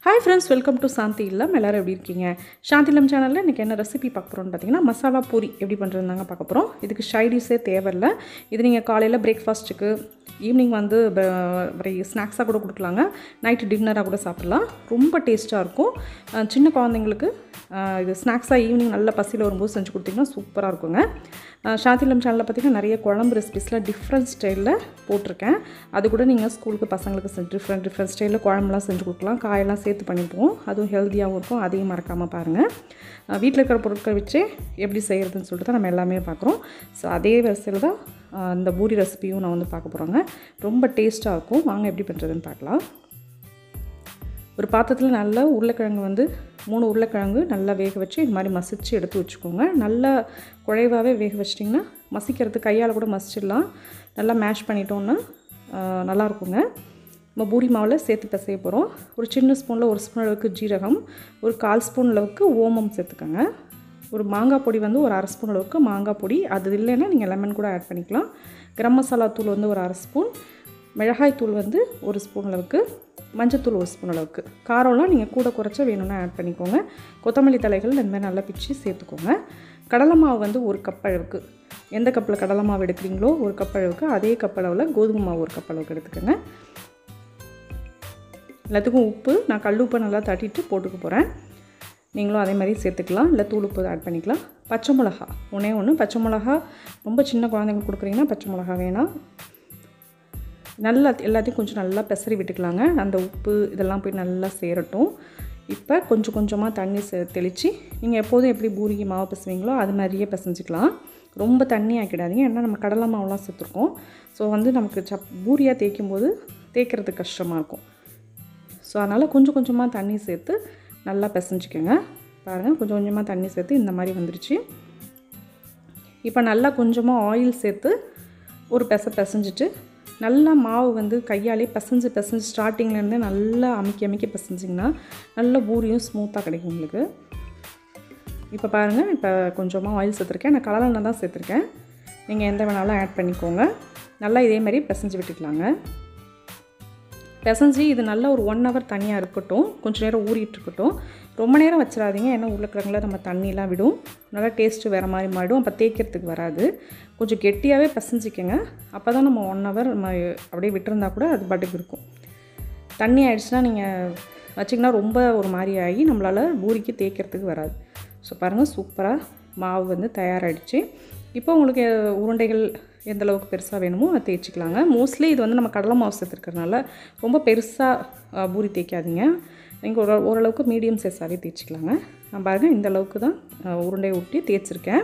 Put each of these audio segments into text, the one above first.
hi friends welcome to Shanti Illam எல்லோரும் எப்படி இருக்கீங்க சாந்தி இல்லம் சேனலில் இன்றைக்கி என்ன ரெசிபி பார்க்க போகிறோம்னு பார்த்தீங்கன்னா மசாலா பூரி எப்படி பண்ணுறதுனாங்க பார்க்க போகிறோம் இதுக்கு ஷைடிஸே தேவையில்லை இது நீங்கள் காலையில் பிரேக்ஃபாஸ்ட்டுக்கு ஈவினிங் வந்து ஸ்நாக்ஸாக கூட கொடுக்கலாங்க நைட்டு டின்னராக கூட சாப்பிட்லாம் ரொம்ப டேஸ்ட்டாக இருக்கும் அஹ் சின்ன குழந்தைங்களுக்கு அஹ் இது ஸ்நாக்ஸாக ஈவினிங் நல்ல பசியில் வரும்போது செஞ்சு கொடுத்தீங்கன்னா சூப்பராக இருக்குங்க ஷாத்திலம் சேனலில் பார்த்தீங்கன்னா நிறைய குழம்பு ரெசிபிஸ்லாம் டிஃப்ரெண்ட் ஸ்டைலில் போட்டிருக்கேன் அது கூட நீங்கள் ஸ்கூலுக்கு பசங்களுக்கு செஞ்சு டிஃப்ரெண்ட் டிஃப்ரெண்ட் ஸ்டைலில் குழம்புலாம் செஞ்சு கொடுக்கலாம் காயெல்லாம் சேர்த்து பண்ணிப்போம் அதுவும் ஹெல்த்தியாகவும் இருக்கும் அதையும் மறக்காமல் பாருங்கள் வீட்டில் இருக்கிற பொருட்கள் வச்சு எப்படி செய்கிறதுன்னு சொல்லிட்டு தான் நம்ம எல்லாமே பார்க்குறோம் ஸோ அதே வரிசையில் தான் அஹ் இந்த பூரி ரெசிபியும் நான் வந்து பார்க்க போகிறோங்க ரொம்ப டேஸ்ட்டாக இருக்கும் வாங்க எப்படி பண்ணுறதுன்னு பார்க்கலாம் ஒரு பாத்திரத்தில் நல்லா உருளைக்கிழங்கு வந்து மூணு உருளைக்கிழங்கு நல்லா வேக வச்சு இது மாதிரி மசிச்சு எடுத்து வச்சுக்கோங்க நல்லா குழைவாகவே வேக வச்சிட்டிங்கன்னா மசிக்கிறது கையால் கூட மசிச்சிடலாம் நல்லா மேஷ் பண்ணிட்டோன்னா ஆஹ், நல்லா இருக்குங்க நம்ம பூரி மாவில் சேர்த்து பிசைய போகிறோம் ஒரு சின்ன ஸ்பூனில் ஒரு ஸ்பூன் அளவுக்கு ஜீரகம் ஒரு கால் ஸ்பூன் அளவுக்கு ஓமம் சேர்த்துக்கோங்க ஒரு மாங்காய் பொடி வந்து ஒரு அரை ஸ்பூன் அளவுக்கு மாங்காய் பொடி அது இல்லைன்னா நீங்கள் லெமன் கூட ஆட் பண்ணிக்கலாம் கரம் மசாலா தூள் வந்து ஒரு அரை ஸ்பூன் மிளகாய் தூள் வந்து ஒரு ஸ்பூன் அளவுக்கு மஞ்சத்தூள் ஒரு ஸ்பூன் அளவுக்கு காரம்லாம் நீங்கள் கூட குறைச்சா வேணும்னா ஆட் பண்ணிக்கோங்க கொத்தமல்லி தலைகள் இந்த மாதிரி நல்லா பிச்சு சேர்த்துக்கோங்க கடலை மாவு வந்து ஒரு கப் அளவுக்கு எந்த கப்பில் கடலை மாவு எடுக்கிறீங்களோ ஒரு கப் அளவுக்கு அதே கப் அளவில் கோதுமை மாவு ஒரு கப் அளவுக்கு எடுத்துக்கோங்க எல்லாத்துக்கும் உப்பு நான் கல் உப்பை நல்லா தட்டிட்டு போட்டுக்க போகிறேன் நீங்களும் அதே மாதிரி சேர்த்துக்கலாம் இல்லை தூள் உப்பு ஆட் பண்ணிக்கலாம் பச்சை மிளகா ஒன்றே ஒன்று பச்சை மிளகா ரொம்ப சின்ன குழந்தைங்களுக்கு கொடுக்குறீங்கன்னா பச்சை மிளகா வேணாம் நல்லா எல்லாத்தையும் கொஞ்சம் நல்லா பெசரி விட்டுக்கலாங்க அந்த உப்பு இதெல்லாம் போய் நல்லா சேரட்டும் இப்போ கொஞ்சம் கொஞ்சமாக தண்ணி சே தெளித்து நீங்கள் எப்போதும் எப்படி பூரிக்கு மாவு பிசுவீங்களோ அது மாதிரியே பிசைஞ்சிக்கலாம் ரொம்ப தண்ணி ஆக்கிடாதீங்க ஏன்னா நம்ம கடலை மாவுலாம் சேர்த்துருக்கோம் ஸோ வந்து நமக்கு சப் பூரியாக தேய்க்கும் போது தேய்க்கிறதுக்கு கஷ்டமாக இருக்கும் ஸோ அதனால் கொஞ்சம் கொஞ்சமாக தண்ணி சேர்த்து நல்லா பிசைஞ்சிக்கோங்க பாருங்கள் கொஞ்சம் கொஞ்சமாக தண்ணி சேர்த்து இந்த மாதிரி வந்துருச்சு இப்போ நல்லா கொஞ்சமாக ஆயில் சேர்த்து ஒரு பெச பிசைஞ்சிட்டு நல்லா மாவு வந்து கையாலே பிசைஞ்சு பிசைஞ்சு ஸ்டார்டிங்லேருந்தே நல்லா அமுக்கி அமுக்கி பிசைஞ்சிங்கன்னா நல்ல பூரியும் ஸ்மூத்தாக கிடைக்கும் உங்களுக்கு இப்போ பாருங்கள் இப்போ கொஞ்சமாக ஆயில் சேர்த்துருக்கேன் நான் கடலெண்ணெய் தான் சேர்த்துருக்கேன் நீங்கள் எந்த வேணாலும் ஆட் பண்ணிக்கோங்க நல்லா இதே மாதிரி பிசைஞ்சு விட்டுக்கலாங்க பிசைஞ்சு இது நல்லா ஒரு ஒன் ஹவர் தனியாக இருக்கட்டும் கொஞ்சம் நேரம் ஊறிட்டு இருக்கட்டும் ரொம்ப நேரம் வச்சிடாதீங்க ஏன்னா உருளைக்கிழங்குல நம்ம தண்ணிலாம் விடும் நல்லா டேஸ்ட்டு வேறு மாதிரி மாறிடும் அப்போ தேய்க்கிறதுக்கு வராது கொஞ்சம் கெட்டியாகவே பிசைஞ்சிக்கங்க அப்போ தான் நம்ம ஒன் ஹவர் நம்ம அப்படியே விட்டுருந்தா கூட அது பாட்டுக்கு இருக்கும் தண்ணி ஆயிடுச்சுன்னா நீங்கள் வச்சிங்கன்னா ரொம்ப ஒரு மாதிரி ஆகி நம்மளால் பூரிக்கு தேய்க்கிறதுக்கு வராது ஸோ பாருங்கள் சூப்பராக மாவு வந்து தயாராகிடுச்சு இப்போ உங்களுக்கு உருண்டைகள் எந்த அளவுக்கு பெருசாக வேணுமோ அதை தேய்ச்சிக்கலாங்க மோஸ்ட்லி இது வந்து நம்ம கடலை மாவு சேர்த்துருக்கறனால ரொம்ப பெருசாக பூரி தேய்க்காதீங்க நீங்கள் ஒரு ஓரளவுக்கு மீடியம் சைஸாகவே தேய்ச்சிக்கலாங்க நான் பாருங்கள் இந்த அளவுக்கு தான் அஹ், உருண்டை ஊட்டி தேய்ச்சிருக்கேன்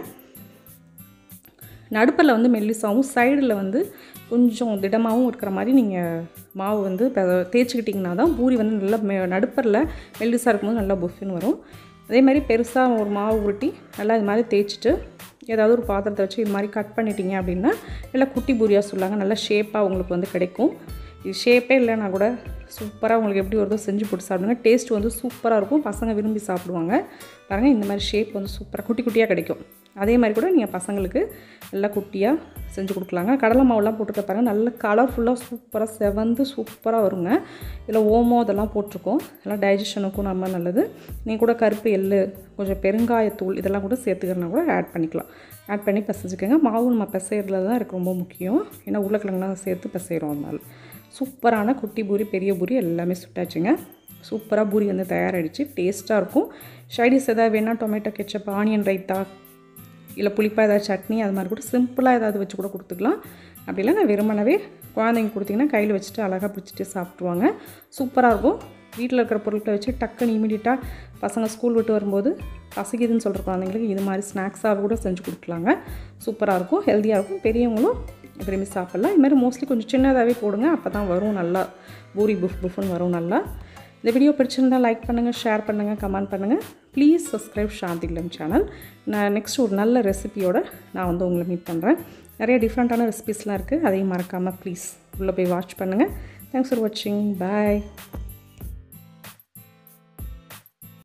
நடுப்பில் வந்து மெல்லிசாவும் சைடில் வந்து கொஞ்சம் திடமாகவும் இருக்கிற மாதிரி நீங்கள் மாவு வந்து பெ- தேய்ச்சிக்கிட்டிங்கன்னா தான் பூரி வந்து நல்லா மெ நடுப்பரில் மெல்லிசாக இருக்கும்போது நல்லா புஃபின்னு வரும் அதே மாதிரி பெருசாக ஒரு மாவு உருட்டி நல்லா இது மாதிரி தேய்ச்சிட்டு ஏதாவது ஒரு பாத்திரத்தை வச்சு இது மாதிரி கட் பண்ணிட்டீங்க அப்படின்னா நல்லா குட்டி பூரியாக சொல்லாங்க நல்லா ஷேப்பாக உங்களுக்கு வந்து கிடைக்கும் இது ஷேப்பே இல்லைன்னா கூட சூப்பராக உங்களுக்கு எப்படி வருதோ செஞ்சு போட்டு சாப்பிடுங்க டேஸ்ட் வந்து சூப்பராக இருக்கும் பசங்க விரும்பி சாப்பிடுவாங்க பாருங்கள் இந்த மாதிரி ஷேப் வந்து சூப்பராக குட்டி குட்டியாக கிடைக்கும் அதே மாதிரி கூட நீங்கள் பசங்களுக்கு நல்லா குட்டியாக செஞ்சு கொடுக்கலாங்க கடலை மாவுலாம் போட்டுக்க பாருங்கள் நல்ல கலர்ஃபுல்லாக சூப்பராக செவந்து சூப்பராக வருங்க இதில் ஓமம் அதெல்லாம் போட்டிருக்கோம் இதெல்லாம் டைஜஷனுக்கும் ரொம்ப நல்லது நீங்கள் கூட கருப்பு எள்ளு கொஞ்சம் பெருங்காயத்தூள் இதெல்லாம் கூட சேர்த்துக்கிறனா கூட ஆட் பண்ணிக்கலாம் ஆட் பண்ணி பிசைஞ்சுக்கோங்க மாவு நம்ம பிசைறதுல தான் இருக்குது ரொம்ப முக்கியம் ஏன்னா உருளைக்கிழங்குலாம் சேர்த்து பிசைகிறோம் அதனால சூப்பரான குட்டி பூரி பெரிய பூரி எல்லாமே சுட்டாச்சுங்க சூப்பராக பூரி வந்து தயாராகிடுச்சு டேஸ்ட்டாக இருக்கும் ஷைடிஸ் எதாவது வேணால் டொமேட்டோ கெச்சப் ஆனியன் ரைத்தா இல்லை புளிப்பாக ஏதாவது சட்னி அது மாதிரி கூட சிம்பிளாக ஏதாவது வச்சு கூட கொடுத்துக்கலாம் அப்படி இல்லை நான் வெறுமனவே குழந்தைங்க கொடுத்தீங்கன்னா கையில் வச்சுட்டு அழகாக பிடிச்சிட்டு சாப்பிட்ருவாங்க சூப்பராக இருக்கும் வீட்டில் இருக்கிற பொருட்களை வச்சு டக்குன்னு இமீடியட்டாக பசங்க ஸ்கூல் விட்டு வரும்போது பசிக்குதுன்னு சொல்கிற குழந்தைங்களுக்கு இது மாதிரி ஸ்நாக்ஸாக கூட செஞ்சு கொடுக்கலாங்க சூப்பராக இருக்கும் ஹெல்த்தியாக இருக்கும் பெரியவங்களும் விரும்பி சாப்பிட்லாம் இது மாதிரி மோஸ்ட்லி கொஞ்சம் சின்னதாகவே போடுங்க அப்போ தான் வரும் நல்லா பூரி புஃப் புஃப்னு வரும் நல்லா இந்த வீடியோ பிடிச்சிருந்தா லைக் பண்ணுங்கள் ஷேர் பண்ணுங்கள் கமெண்ட் பண்ணுங்கள் ப்ளீஸ் சப்ஸ்கிரைப் சாந்திகிலம் சேனல் நான் நெக்ஸ்ட் ஒரு நல்ல ரெசிபியோட நான் வந்து உங்களை மீட் பண்ணுறேன் நிறைய டிஃப்ரெண்ட்டான ரெசிபிஸ்லாம் இருக்குது அதையும் மறக்காமல் ப்ளீஸ் உள்ளே போய் வாட்ச் பண்ணுங்கள் தேங்க்ஸ் ஃபார் வாட்சிங் பாய்